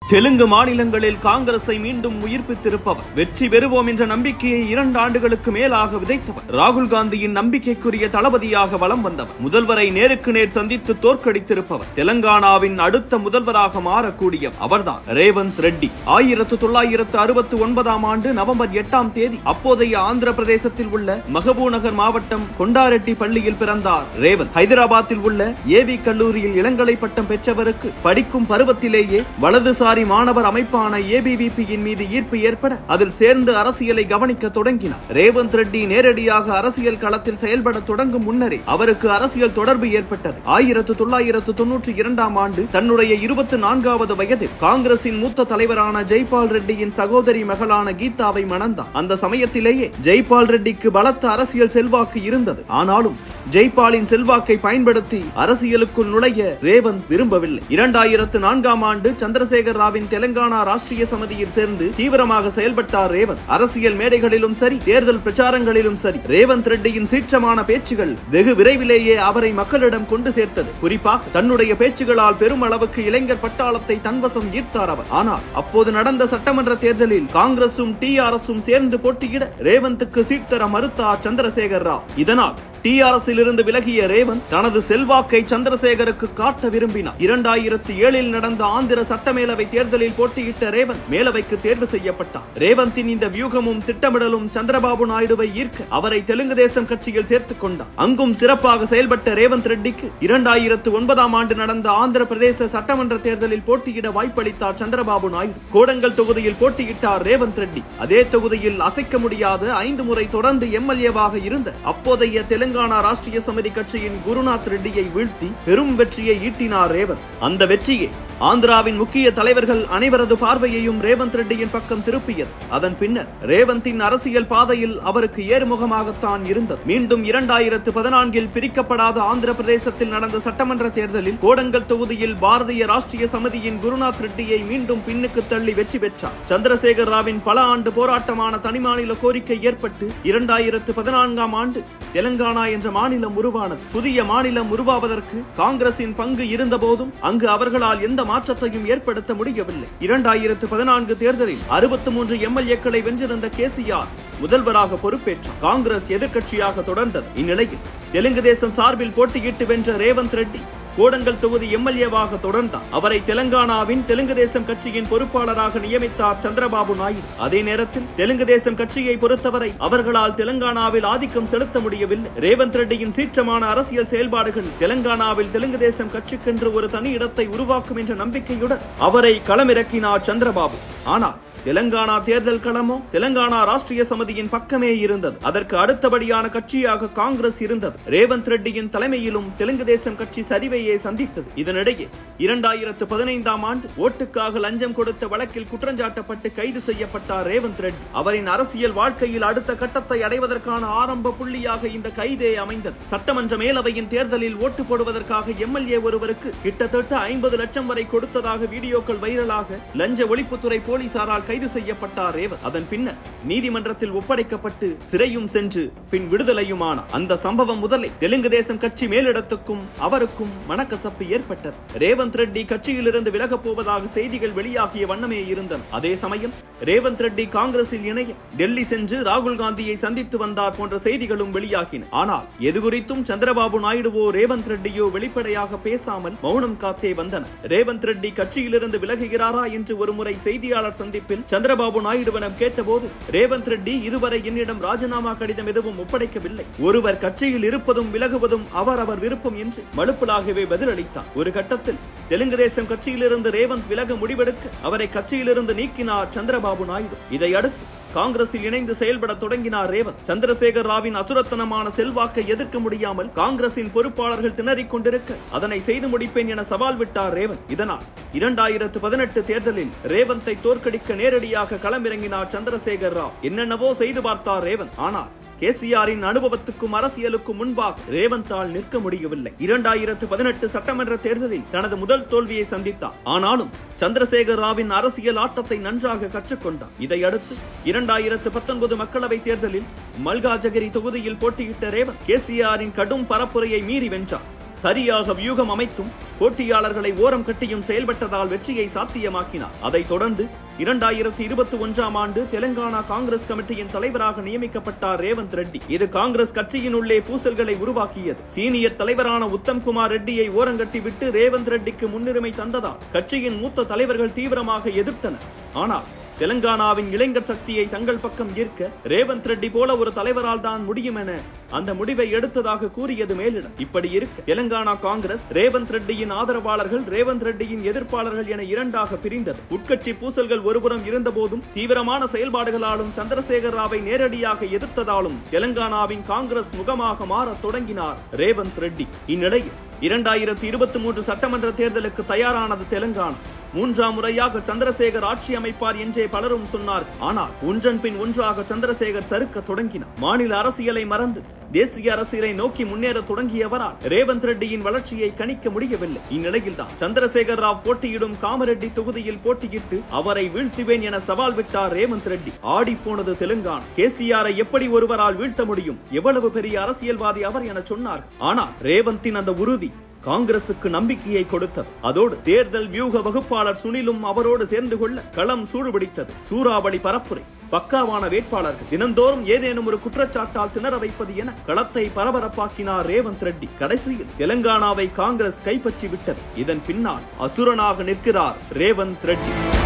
தெலுங்கு மாநிலங்களில் காங்கிரஸை மீண்டும் உயிர்ப்பித்திருப்பவர் வெற்றி பெறுவோம் என்ற நம்பிக்கையை இரண்டு ஆண்டுகளுக்கு மேலாக விதைத்தவர் ராகுல் காந்தியின் நம்பிக்கைக்குரிய தளபதியாக வலம் வந்தவர் முதல்வரை நேருக்கு நேர் சந்தித்து தோற்கடித்திருப்பவர் தெலங்கானாவின் அடுத்த முதல்வராக மாறக்கூடிய அவர்தான் ரேவந்த் ரெட்டி ஆயிரத்து தொள்ளாயிரத்து அறுபத்தி ஒன்பதாம் ஆண்டு நவம்பர் எட்டாம் தேதி அப்போதைய ஆந்திர பிரதேசத்தில் உள்ள மகபூநகர் மாவட்டம் கொண்டாரெட்டி பள்ளியில் பிறந்தார் ரேவந்த் ஹைதராபாத்தில் உள்ள ஏவி கல்லூரியில் இளங்கலை பட்டம் பெற்றவருக்கு படிக்கும் பருவத்திலேயே வலதுசாரி மாணவர் அமைப்பான ஏபிவிபியின் மீது ஈர்ப்பு ஏற்பட அதில் சேர்ந்து அரசியலை கவனிக்க தொடங்கினார் ரேவந்த் ரெட்டி நேரடியாக அரசியல் களத்தில் செயல்பட தொடங்கும் முன்னரே அவருக்கு அரசியல் தொடர்பு ஏற்பட்டது ஆயிரத்து தொள்ளாயிரத்து தொன்னூற்றி இரண்டாம் ஆண்டு தன்னுடைய இருபத்தி நான்காவது வயதில் காங்கிரசின் மூத்த தலைவரான ஜெய்பால் ரெட்டியின் சகோதரி மகளான கீதாவை மணந்தார் அந்த சமயத்திலேயே ஜெய்பால் ரெட்டிக்கு பலத்த அரசியல் செல்வாக்கு இருந்தது ஆனாலும் ஜெய்பாலின் செல்வாக்கை பயன்படுத்தி அரசியலுக்குள் நுழைய ரேவந்த் விரும்பவில்லை இரண்டாயிரத்து நான்காம் ஆண்டு சந்திரசேகர் ராவின் தெலங்கானா ராஷ்டிரிய சமிதியில் சேர்ந்து தீவிரமாக செயல்பட்டார் ரேவந்த் அரசியல் மேடைகளிலும் சரி தேர்தல் பிரச்சாரங்களிலும் சரி ரேவந்த் ரெட்டியின் சீற்றமான பேச்சுகள் வெகு விரைவிலேயே அவரை மக்களிடம் கொண்டு சேர்த்தது குறிப்பாக தன்னுடைய பேச்சுகளால் பெரும் அளவுக்கு இளைஞர் பட்டாளத்தை தன்வசம் ஈர்த்தார் அவர் ஆனால் அப்போது நடந்த சட்டமன்ற தேர்தலில் காங்கிரசும் டிஆர்எஸும் சேர்ந்து போட்டியிட ரேவந்துக்கு சீட் தர மறுத்தார் சந்திரசேகர் ராவ் இதனால் டிஆர்எஸ்ஸில் இருந்து விலகிய ரேவந்த் தனது செல்வாக்கை சந்திரசேகருக்கு காட்ட விரும்பினார் இரண்டாயிரத்தி ஏழில் நடந்த ஆந்திர சட்டமேலவை தேர்தலில் போட்டியிட்ட ரேவந்த் மேலவைக்கு தேர்வு செய்யப்பட்டார் ரேவந்தின் இந்த வியூகமும் திட்டமிடலும் சந்திரபாபு நாயுடுவை ஈர்க்க அவரை தெலுங்கு தேசம் கட்சியில் சேர்த்துக் கொண்டார் அங்கும் சிறப்பாக செயல்பட்ட ரேவந்த் ரெட்டிக்கு இரண்டாயிரத்து ஒன்பதாம் ஆண்டு நடந்த ஆந்திர பிரதேச சட்டமன்ற தேர்தலில் போட்டியிட வாய்ப்பளித்தார் சந்திரபாபு நாயுடு கோடங்கல் தொகுதியில் போட்டியிட்டார் ரேவந்த் ரெட்டி அதே தொகுதியில் அசைக்க முடியாத ஐந்து முறை தொடர்ந்து எம்எல்ஏவாக இருந்த அப்போதைய தெலுங்கானா ராஷ்டிரிய சமிதி கட்சியின் குருநாத் ரெட்டியை வீழ்த்தி பெரும் வெற்றியை ஈட்டினார் ரேவந்த் அந்த வெற்றியே ஆந்திராவின் முக்கிய தலைவர்கள் அனைவரது பார்வையையும் ரேவந்த் ரெட்டியின் பக்கம் திருப்பியது அதன் பின்னர் ரேவந்தின் அரசியல் பாதையில் அவருக்கு ஏறுமுகமாகத்தான் இருந்தது மீண்டும் இரண்டாயிரத்து பதினான்கில் பிரிக்கப்படாத ஆந்திர பிரதேசத்தில் நடந்த சட்டமன்ற தேர்தலில் கோடங்கல் தொகுதியில் பாரதிய ராஷ்டிரிய சமிதியின் குருநாத் ரெட்டியை மீண்டும் பின்னுக்கு தள்ளி வெற்றி பெற்றார் சந்திரசேகர் ராவின் பல ஆண்டு போராட்டமான தனிமாநில கோரிக்கை ஏற்பட்டு இரண்டாயிரத்து பதினான்காம் ஆண்டு தெலங்கானா என்ற மாநிலம் உருவானது புதிய மாநிலம் உருவாவதற்கு காங்கிரசின் பங்கு இருந்தபோதும் அங்கு அவர்களால் எந்த மாற்றத்தையும் ஏற்படுத்த முடியவில்லை இரண்டாயிரத்து பதினான்கு தேர்தலில் அறுபத்தி மூன்று எம்எல்ஏக்களை வென்றிருந்த கேசிஆர் முதல்வராக பொறுப்பேற்றார் காங்கிரஸ் எதிர்க்கட்சியாக தொடர்ந்தது இந்நிலையில் தெலுங்கு தேசம் சார்பில் போட்டியிட்டு வென்ற ரேவந்த் ரெட்டி கோடங்கல் தொகுதி எம்எல்ஏவாக தொடர்ந்தார் அவரை தெலங்கானாவின் தெலுங்கு தேசம் கட்சியின் பொறுப்பாளராக நியமித்தார் சந்திரபாபு நாயுடு அதே நேரத்தில் தெலுங்கு தேசம் கட்சியை பொறுத்தவரை அவர்களால் தெலங்கானாவில் ஆதிக்கம் செலுத்த முடியவில்லை ரேவந்த் ரெட்டியின் சீற்றமான அரசியல் செயல்பாடுகள் தெலங்கானாவில் தெலுங்கு தேசம் கட்சிக்கென்று ஒரு தனி இடத்தை உருவாக்கும் என்ற நம்பிக்கையுடன் அவரை களமிறக்கினார் சந்திரபாபு ஆனால் தெலங்கானா தேர்தல் களமோ தெலங்கானா ராஷ்டிரிய சமிதியின் பக்கமே இருந்தது அதற்கு அடுத்தபடியான கட்சியாக காங்கிரஸ் இருந்தது ரேவந்த் ரெட்டியின் தலைமையிலும் தெலுங்கு தேசம் கட்சி சரிவையே சந்தித்தது இதனிடையே இரண்டாயிரத்து பதினைந்தாம் ஆண்டு ஓட்டுக்காக லஞ்சம் கொடுத்த வழக்கில் குற்றஞ்சாட்டப்பட்டு கைது செய்யப்பட்டார் ரேவந்த் ரெட்டி அவரின் அரசியல் வாழ்க்கையில் அடுத்த கட்டத்தை அடைவதற்கான ஆரம்ப புள்ளியாக இந்த கைதே அமைந்தது சட்டமன்ற மேலவையின் தேர்தலில் ஓட்டு போடுவதற்காக எம்எல்ஏ ஒருவருக்கு கிட்டத்தட்ட ஐம்பது லட்சம் வரை கொடுத்ததாக வீடியோக்கள் வைரலாக லஞ்ச ஒழிப்புத்துறை போலீசாரால் கைது செய்யப்பட்டார் ரேவந்த் அதன் பின்னர் நீதிமன்றத்தில் ஒப்படைக்கப்பட்டு சிறையும் சென்று பின் விடுதலையுமானார் அந்த சம்பவம் முதலே தெலுங்கு தேசம் கட்சி மேலிடத்துக்கும் அவருக்கும் மனக்கசப்பு ஏற்பட்டது ரேவந்த் ரெட்டி கட்சியிலிருந்து விலகப் போவதாக செய்திகள் வெளியாகிய வண்ணமே இருந்தன அதே சமயம் ரேவந்த் ரெட்டி காங்கிரஸில் இணைய டெல்லி சென்று ராகுல் காந்தியை சந்தித்து வந்தார் போன்ற செய்திகளும் வெளியாகின ஆனால் எது குறித்தும் சந்திரபாபு நாயுடுவோ ரேவந்த் ரெட்டியோ வெளிப்படையாக பேசாமல் மௌனம் காத்தே வந்தனர் ரேவந்த் ரெட்டி கட்சியிலிருந்து விலகுகிறாரா என்று ஒருமுறை செய்தியாளர் சந்திப்பில் சந்திரபாபு நாயுடுவிடம் கேட்டபோது ரேவந்த் ரெட்டி இதுவரை என்னிடம் ராஜினாமா கடிதம் எதுவும் ஒப்படைக்கவில்லை ஒருவர் கட்சியில் இருப்பதும் விலகுவதும் அவர் அவர் விருப்பம் என்று மழுப்பலாகவே பதிலளித்தார் ஒரு கட்டத்தில் தெலுங்கு தேசம் கட்சியிலிருந்து ரேவந்த் விலக முடிவெடுக்க அவரை கட்சியிலிருந்து நீக்கினார் சந்திரபாபு நாயுடு இதையடுத்து காங்கிரஸில் இணைந்து செயல்பட தொடங்கினார் ரேவந்த் சந்திரசேகர் ராவின் அசுரத்தனமான செல்வாக்கை எதிர்க்க முடியாமல் காங்கிரசின் பொறுப்பாளர்கள் திணறிக் கொண்டிருக்க அதனை செய்து முடிப்பேன் என சவால் விட்டார் ரேவந்த் இதனால் இரண்டாயிரத்து பதினெட்டு தேர்தலில் ரேவந்தை தோற்கடிக்க நேரடியாக களமிறங்கினார் சந்திரசேகர் ராவ் என்னென்னவோ செய்து பார்த்தார் ரேவந்த் ஆனால் கேசிஆரின் அனுபவத்துக்கும் அரசியலுக்கும் முன்பாக ரேவந்தால் நிற்க முடியவில்லை இரண்டாயிரத்து பதினெட்டு சட்டமன்ற தேர்தலில் தனது முதல் தோல்வியை சந்தித்தார் ஆனாலும் சந்திரசேகர் ராவின் அரசியல் ஆட்டத்தை நன்றாக கற்றுக்கொண்டார் இதையடுத்து இரண்டாயிரத்து பத்தொன்பது மக்களவை தேர்தலில் மல்காஜகிரி தொகுதியில் போட்டியிட்ட ரேவந்த் கேசிஆரின் கடும் பரப்புரையை மீறி வென்றார் சரியாக வியூகம் அமைத்தும் போட்டியாளர்களை ஓரம் கட்டியும் செயல்பட்டதால் வெற்றியை சாத்தியமாக்கினார் அதைத் தொடர்ந்து இரண்டாயிரத்தி இருபத்தி ஒன்றாம் ஆண்டு தெலங்கானா காங்கிரஸ் கமிட்டியின் தலைவராக நியமிக்கப்பட்டார் ரேவந்த் ரெட்டி இது காங்கிரஸ் கட்சியின் உள்ளே பூசல்களை உருவாக்கியது சீனியர் தலைவரான உத்தம் குமார் ரெட்டியை ஓரங்கட்டி விட்டு ரேவந்த் ரெட்டிக்கு முன்னுரிமை தந்ததால் கட்சியின் மூத்த தலைவர்கள் தீவிரமாக எதிர்த்தனர் ஆனால் தெலங்கானாவின் இளைஞர் சக்தியை தங்கள் பக்கம் ஈர்க்க ரேவந்த் ரெட்டி போல ஒரு தலைவரால் தான் முடியும் என அந்த முடிவை எடுத்ததாக கூறியது மேலிடம் இப்படி இருக்க தெலங்கானா காங்கிரஸ் ரேவந்த் ரெட்டியின் ஆதரவாளர்கள் ரேவந்த் ரெட்டியின் எதிர்ப்பாளர்கள் என இரண்டாக பிரிந்தது உட்கட்சி பூசல்கள் ஒருபுறம் இருந்தபோதும் தீவிரமான செயல்பாடுகளாலும் சந்திரசேகர் ராவை நேரடியாக எதிர்த்ததாலும் தெலங்கானாவின் காங்கிரஸ் முகமாக மாறத் தொடங்கினார் ரேவந்த் ரெட்டி இந்நிலையில் இரண்டாயிரத்தி இருபத்தி மூன்று சட்டமன்ற தேர்தலுக்கு தயாரானது தெலங்கானா மூன்றாம் முறையாக சந்திரசேகர் ஆட்சி அமைப்பார் என்றே பலரும் சொன்னார் ஆனால் ஒன்றன் பின் ஒன்றாக சந்திரசேகர் சறுக்க தொடங்கினார் மாநில அரசியலை மறந்து தேசிய அரசியலை நோக்கி முன்னேற தொடங்கியவரால் ரேவந்த் ரெட்டியின் வளர்ச்சியை கணிக்க முடியவில்லை இந்நிலையில்தான் சந்திரசேகர் ராவ் போட்டியிடும் காமரெட்டி தொகுதியில் போட்டியிட்டு அவரை வீழ்த்துவேன் என சவால் விட்டார் ரேவந்த் ரெட்டி ஆடி போனது தெலுங்கானா கேசிஆரை எப்படி ஒருவரால் வீழ்த்த முடியும் எவ்வளவு பெரிய அரசியல்வாதி அவர் என சொன்னார் ஆனால் ரேவந்தின் அந்த உறுதி காங்கிரசுக்கு நம்பிக்கையை கொடுத்தது அதோடு தேர்தல் வியூக வகுப்பாளர் சுனிலும் அவரோடு சேர்ந்து கொள்ள களம் சூடுபிடித்தது சூறாவளி பரப்புரை பக்காவான வேட்பாளர்கள் தினந்தோறும் ஏதேனும் ஒரு குற்றச்சாட்டால் திணற வைப்பது என களத்தை பரபரப்பாக்கினார் ரேவந்த் ரெட்டி கடைசியில் தெலங்கானாவை காங்கிரஸ் கைப்பற்றி விட்டது இதன் பின்னால் அசுரனாக நிற்கிறார் ரேவந்த் ரெட்டி